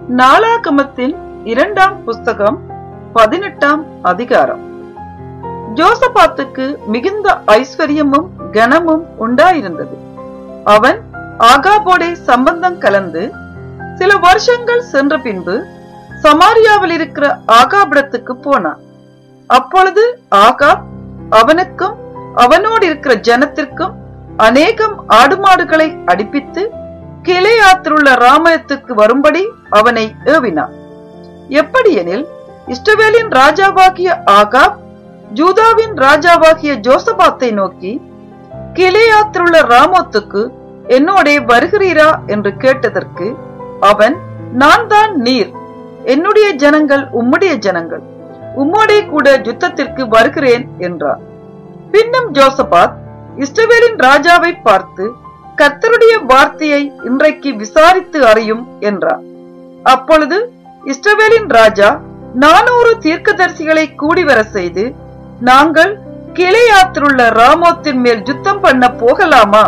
நாளாகமத்தின் இரண்டாம் புஸ்தகம் பதினெட்டாம் அதிகாரம் ஜோசபாத்துக்கு மிகுந்த ஐஸ்வர்யமும் கனமும் உண்டாயிருந்தது அவன் ஆகாபோடே சம்பந்தம் கலந்து சில வருஷங்கள் சென்ற பின்பு சமாரியாவில் இருக்கிற ஆகாபிடத்துக்கு போனான் அப்பொழுது ஆகாப் அவனுக்கும் அவனோடு இருக்கிற ஜனத்திற்கும் அநேகம் ஆடு மாடுகளை அடிப்பித்து கிளையாத்திலுள்ள ராமயத்துக்கு வரும்படி அவனை ஏவினான் எப்படியெனில் இஸ்ரவேலின் ராஜாவாகிய ஆகாப் ஜூதாவின் ராஜாவாகிய ஜோசபாத்தை நோக்கி கிளையாத்திலுள்ள ராமோத்துக்கு என்னோடே வருகிறீரா என்று கேட்டதற்கு அவன் நான் தான் நீர் என்னுடைய ஜனங்கள் உம்முடைய ஜனங்கள் உம்மோடே கூட யுத்தத்திற்கு வருகிறேன் என்றார் பின்னும் ஜோசபாத் இஸ்ரவேலின் ராஜாவை பார்த்து கர்த்தருடைய வார்த்தையை இன்றைக்கு விசாரித்து அறியும் என்றார் அப்பொழுது இஸ்ரவேலின் ராஜா நானூறு தீர்க்கதரிசிகளை கூடி வர செய்து நாங்கள் கிளையாத்திலுள்ள ராமோத்தின் மேல் யுத்தம் பண்ண போகலாமா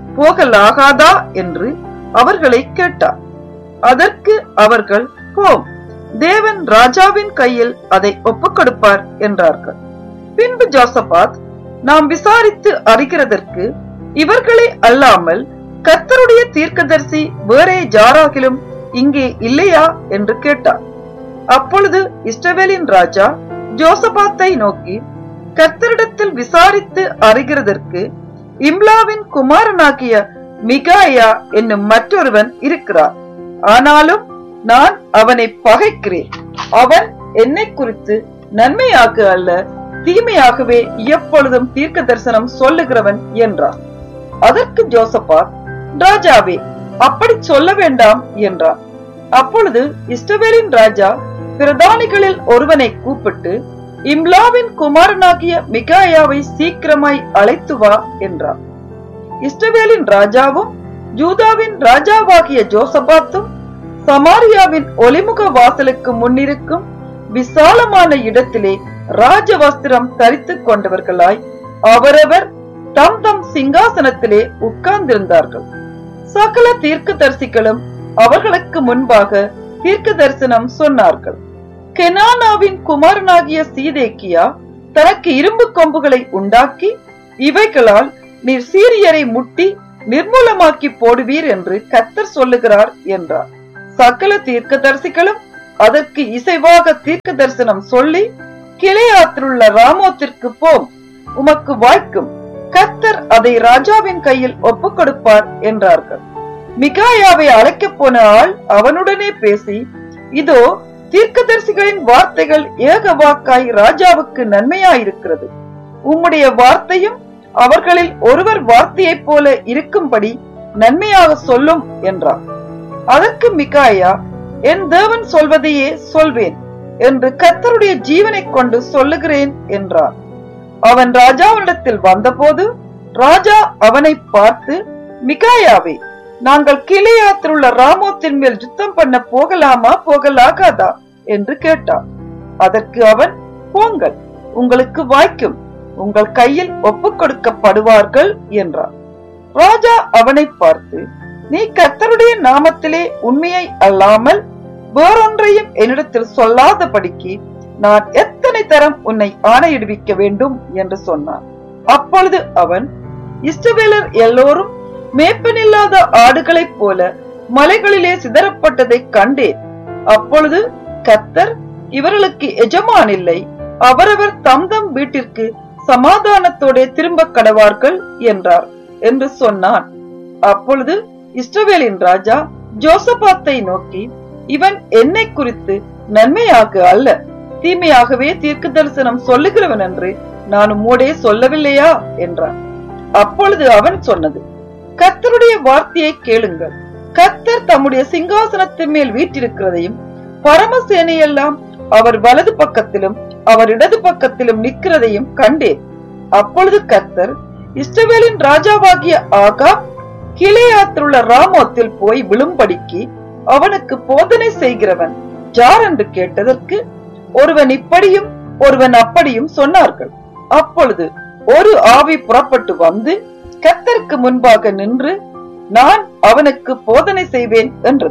போகலாகாதா என்று அவர்களை கேட்டார் அதற்கு அவர்கள் போம் தேவன் ராஜாவின் கையில் அதை ஒப்புக் கொடுப்பார் என்றார்கள் பின்பு ஜோசபாத் நாம் விசாரித்து அறிகிறதற்கு இவர்களே அல்லாமல் கர்த்தருடைய தீர்க்கதரிசி வேறே ஜாராகிலும் இங்கே இல்லையா என்று கேட்டார் அப்பொழுது இஸ்ரவேலின் ராஜா ஜோசபாத்தை நோக்கி கர்த்தரிடத்தில் விசாரித்து அறிகிறதற்கு இம்லாவின் குமாரனாகிய மிகாயா என்னும் மற்றொருவன் இருக்கிறார் ஆனாலும் நான் அவனை பகைக்கிறேன் அவன் என்னை குறித்து நன்மையாக அல்ல தீமையாகவே எப்பொழுதும் தீர்க்க தரிசனம் சொல்லுகிறவன் என்றான் அதற்கு ஜோசபாத் ராஜாவே அப்படி சொல்ல வேண்டாம் என்றான் அப்பொழுது இஸ்ரவேலின் ராஜா பிரதானிகளில் ஒருவனை கூப்பிட்டு இம்லாவின் குமாரனாகிய மிகாயாவை சீக்கிரமாய் அழைத்து வா என்றான் இஸ்ரவேலின் ராஜாவும் ஜூதாவின் ராஜாவாகிய ஜோசபாத்தும் சமாரியாவின் ஒலிமுக வாசலுக்கு முன்னிருக்கும் விசாலமான இடத்திலே ராஜவஸ்திரம் தரித்துக் கொண்டவர்களாய் அவரவர் தம் தம் சிங்காசனத்திலே உட்கார்ந்திருந்தார்கள் சகல தீர்க்க தரிசிகளும் அவர்களுக்கு முன்பாக தீர்க்க தரிசனம் சொன்னார்கள் கெனானாவின் குமாரனாகிய சீதேக்கியா தனக்கு இரும்பு கொம்புகளை உண்டாக்கி இவைகளால் நீர் சீரியரை முட்டி நிர்மூலமாக்கி போடுவீர் என்று கத்தர் சொல்லுகிறார் என்றார் சகல தீர்க்க தரிசிகளும் அதற்கு இசைவாக தீர்க்க தரிசனம் சொல்லி கிளையாத்திலுள்ள ராமோத்திற்கு போம் உமக்கு வாய்க்கும் கர்த்தர் அதை ராஜாவின் கையில் ஒப்புக் கொடுப்பார் என்றார்கள் மிகாயாவை அழைக்கப் போன ஆள் அவனுடனே பேசி இதோ தீர்க்கதரிசிகளின் வார்த்தைகள் ஏக வாக்காய் ராஜாவுக்கு நன்மையாயிருக்கிறது உம்முடைய வார்த்தையும் அவர்களில் ஒருவர் வார்த்தையைப் போல இருக்கும்படி நன்மையாக சொல்லும் என்றார் அதற்கு மிகாயா என் தேவன் சொல்வதையே சொல்வேன் என்று கர்த்தருடைய ஜீவனைக் கொண்டு சொல்லுகிறேன் என்றார் அவன் ராஜாவினிடத்தில் வந்தபோது ராஜா அவனை பார்த்து மிகாயாவே நாங்கள் கிளையாத்தில் உள்ள ராமோத்தின் மேல் யுத்தம் பண்ண போகலாமா போகலாகாதா என்று கேட்டான் அதற்கு அவன் போங்கள் உங்களுக்கு வாய்க்கும் உங்கள் கையில் ஒப்புக் கொடுக்கப்படுவார்கள் என்றான் ராஜா அவனை பார்த்து நீ கர்த்தருடைய நாமத்திலே உண்மையை அல்லாமல் வேறொன்றையும் என்னிடத்தில் சொல்லாதபடிக்கு நான் எத்தனை தரம் உன்னை ஆணையிடுவிக்க வேண்டும் என்று சொன்னான் அப்பொழுது அவன் இஸ்ரவேலர் எல்லோரும் மேப்பனில்லாத ஆடுகளைப் போல மலைகளிலே சிதறப்பட்டதை கண்டேன் அப்பொழுது கத்தர் இவர்களுக்கு எஜமான் இல்லை அவரவர் தம் தம் வீட்டிற்கு சமாதானத்தோட திரும்ப கடவார்கள் என்றார் என்று சொன்னான் அப்பொழுது இஸ்ரவேலின் ராஜா ஜோசபாத்தை நோக்கி இவன் என்னை குறித்து நன்மையாக அல்ல தீமையாகவே தீர்க்க தரிசனம் சொல்லுகிறவன் என்று நான் உம்மோடே சொல்லவில்லையா என்றான் அப்பொழுது அவன் சொன்னது கர்த்தருடைய வார்த்தையை கேளுங்கள் கர்த்தர் தம்முடைய சிங்காசனத்தின் மேல் வீற்றிருக்கிறதையும் பரமசேனையெல்லாம் அவர் வலது பக்கத்திலும் அவர் இடது பக்கத்திலும் நிற்கிறதையும் கண்டேன் அப்பொழுது கர்த்தர் இஸ்ரவேலின் ராஜாவாகிய ஆகா கிளையாத்திலுள்ள ராமோத்தில் போய் விழும்படிக்கு அவனுக்கு போதனை செய்கிறவன் ஜார் என்று கேட்டதற்கு ஒருவன் இப்படியும் ஒருவன் அப்படியும் சொன்னார்கள் அப்பொழுது ஒரு ஆவி புறப்பட்டு வந்து கத்தருக்கு முன்பாக நின்று நான் அவனுக்கு போதனை செய்வேன் என்றது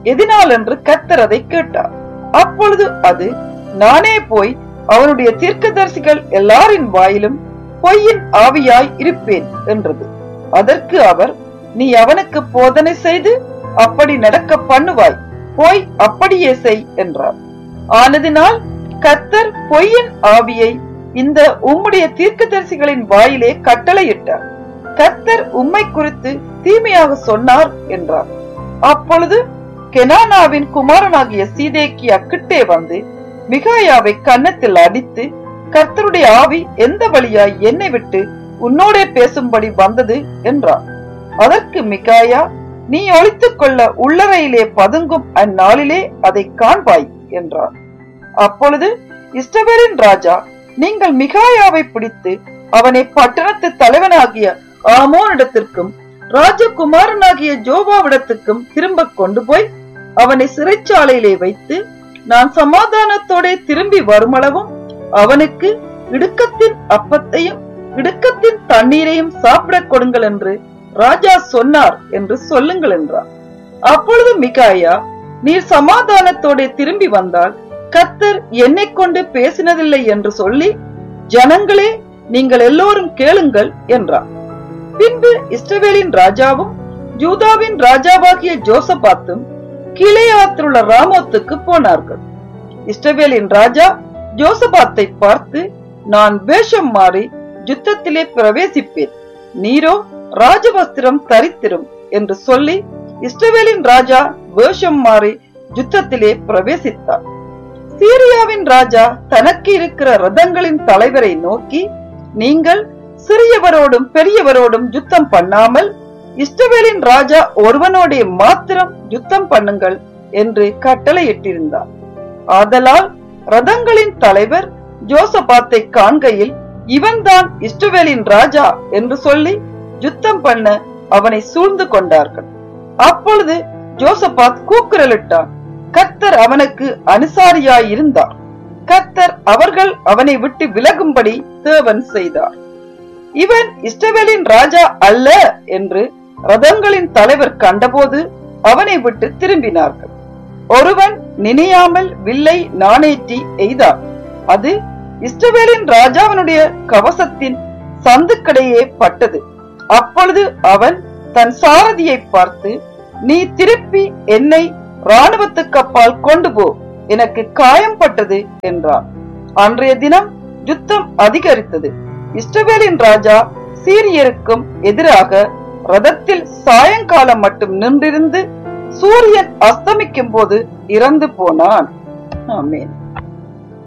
எதினால் என்று கத்தர் அதை கேட்டார் அப்பொழுது அது நானே போய் அவனுடைய தீர்க்கதரிசிகள் எல்லாரின் வாயிலும் பொய்யின் ஆவியாய் இருப்பேன் என்றது அதற்கு அவர் நீ அவனுக்கு போதனை செய்து அப்படி நடக்க பண்ணுவாய் போய் அப்படியே செய் என்றார் ஆனதினால் கத்தர் பொய்யின் ஆவியை இந்த உம்முடைய தீர்க்கதரிசிகளின் வாயிலே கட்டளையிட்டார் கத்தர் உம்மை குறித்து தீமையாக சொன்னார் என்றார் அப்பொழுது கெனானாவின் குமாரனாகிய சீதேக்கியா கிட்டே வந்து மிகாயாவை கன்னத்தில் அடித்து கர்த்தருடைய ஆவி எந்த வழியாய் என்னை விட்டு உன்னோடே பேசும்படி வந்தது என்றார் அதற்கு மிகாயா நீ ஒழித்துக் கொள்ள உள்ளறையிலே பதுங்கும் அந்நாளிலே அதை காண்பாய் என்றார் அப்பொழுது இஸ்ரவேலின் ராஜா நீங்கள் மிகாயாவை பிடித்து அவனை பட்டணத்து தலைவனாகிய ஆமோனிடத்திற்கும் ராஜகுமாரனாகிய ஜோபாவிடத்துக்கும் திரும்ப கொண்டு போய் அவனை சிறைச்சாலையிலே வைத்து நான் சமாதானத்தோட திரும்பி வருமளவும் அவனுக்கு இடுக்கத்தின் அப்பத்தையும் இடுக்கத்தின் தண்ணீரையும் சாப்பிடக் கொடுங்கள் என்று ராஜா சொன்னார் என்று சொல்லுங்கள் என்றார் அப்பொழுது மிகாயா நீர் சமாதானத்தோட திரும்பி வந்தால் கத்தர் என்னை கொண்டு பேசினதில்லை என்று சொல்லி ஜனங்களே நீங்கள் எல்லோரும் கேளுங்கள் என்றார் பின்பு இஸ்ரவேலின் ராஜாவும் யூதாவின் ராஜாவாகிய ஜோசபாத்தும் கீழேயாத்திலுள்ள ராமோத்துக்கு போனார்கள் இஸ்ரவேலின் ராஜா ஜோசபாத்தை பார்த்து நான் வேஷம் மாறி யுத்தத்திலே பிரவேசிப்பேன் நீரோ ராஜவஸ்திரம் தரித்திரும் என்று சொல்லி இஸ்ரவேலின் ராஜா வேஷம் மாறி யுத்தத்திலே பிரவேசித்தார் சீரியாவின் ராஜா தனக்கு இருக்கிற ரதங்களின் தலைவரை நோக்கி நீங்கள் சிறியவரோடும் பெரியவரோடும் யுத்தம் பண்ணாமல் இஸ்ரவேலின் ராஜா ஒருவனோடே மாத்திரம் யுத்தம் பண்ணுங்கள் என்று கட்டளையிட்டிருந்தார் ஆதலால் ரதங்களின் தலைவர் ஜோசபாத்தை காண்கையில் இவன்தான் இஸ்ரவேலின் ராஜா என்று சொல்லி யுத்தம் பண்ண அவனை சூழ்ந்து கொண்டார்கள் அப்பொழுது ஜோசபாத் கூக்குரலிட்டான் கத்தர் அவனுக்கு அனுசாரியாயிருந்தார் கத்தர் அவர்கள் அவனை விட்டு விலகும்படி தேவன் செய்தார் இவன் இஸ்ரவேலின் ராஜா அல்ல என்று ரதங்களின் தலைவர் கண்டபோது அவனை விட்டு திரும்பினார்கள் ஒருவன் நினையாமல் வில்லை நாணேற்றி எய்தார் அது இஸ்ரவேலின் ராஜாவினுடைய கவசத்தின் சந்துக்கடையே பட்டது அப்பொழுது அவன் தன் சாரதியை பார்த்து நீ திருப்பி என்னை ராணுவத்துக்கு அப்பால் கொண்டு போ எனக்கு காயம் பட்டது என்றான் அன்றைய தினம் யுத்தம் அதிகரித்தது இஸ்ரவேலின் ராஜா சீரியருக்கும் எதிராக ரதத்தில் சாயங்காலம் மட்டும் நின்றிருந்து சூரியன் அஸ்தமிக்கும் போது இறந்து போனான் ஆமேன்